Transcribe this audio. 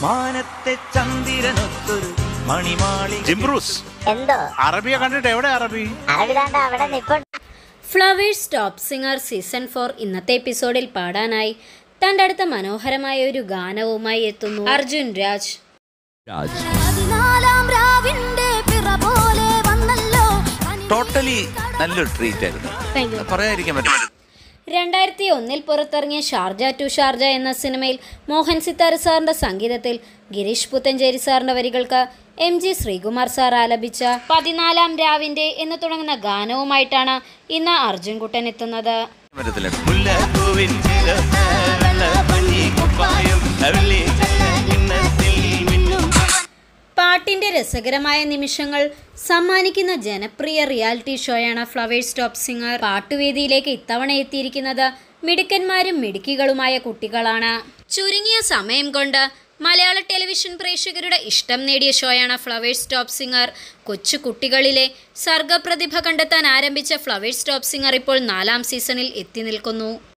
മാനത്തെ ചന്ദ്രനൊത്തൊരു മണിമാളി ജിംബ്രൂസ് എന്തോ അറബിയെ കണ്ടിട്ട് എവിടെ അറബി അരവിതാണ്ട അവിടെ നിപ്പുണ്ട് Flowers top singer season four ഇന്നത്തെ എപ്പിസോഡിൽ പാടാനായി തൻ്റെ അടുത്ത മനോഹരമായ ഒരു ഗാനവുമായി എത്തുന്നു അർജുൻ രാജ് പതിനാലാം രാവിന്റെ പിറ പോലെ വന്നല്ലോ ടോട്ടലി നല്ലൊരു ട്രീറ്റ് ആയിരുന്നു പറയാതിരിക്കാൻ പറ്റും രണ്ടായിരത്തി ഒന്നിൽ പുറത്തിറങ്ങിയ ഷാർജ ടു ഷാർജ എന്ന സിനിമയിൽ മോഹൻ സിത്താര സാറിന്റെ സംഗീതത്തിൽ ഗിരീഷ് പുത്തഞ്ചേരി സാറിന്റെ വരികൾക്ക് എം ജി ശ്രീകുമാർ സാർ ആലപിച്ച പതിനാലാം രാവിന്റെ എന്ന് തുടങ്ങുന്ന ഗാനവുമായിട്ടാണ് ഇന്ന് അർജുൻകുട്ടൻ എത്തുന്നത് പറ്റത്തില്ല മുല്ലപ്പൂവിൻ ചിരത്ത വെള്ളപ്പനി കുപ്പായം അരുളി കിണ്ണത്തിൽ മിന്നും പാട്ടിന്റെ രസകരമായ നിമിഷങ്ങൾ സമ്മാനിക്കുന്ന ജനപ്രിയ റിയാലിറ്റി ഷോയാണ് ഫ്ലവേഴ്സ് ടോപ്പ് സിംഗർ പാട്ടുവേദിയിലേക്ക് ഇത്തവണ എത്തിയിരിക്കുന്നത് മിടുക്കന്മാരും മിടുക്കികളുമായ കുട്ടികളാണ് ചുരുങ്ങിയ സമയം കൊണ്ട് മലയാള ടെലിവിഷൻ പ്രേക്ഷകരുടെ ഇഷ്ടം നേടിയ ഷോയാണ് ഫ്ലവേഴ്സ് ടോപ്പ് സിംഗർ കൊച്ചു കുട്ടികളിലെ സർഗപ്രതിഭ കണ്ടെത്താൻ ആരംഭിച്ച ഫ്ലവേഴ്സ് ടോപ്പ് സിംഗർ ഇപ്പോൾ നാലാം സീസണിൽ എത്തി നിൽക്കുന്നു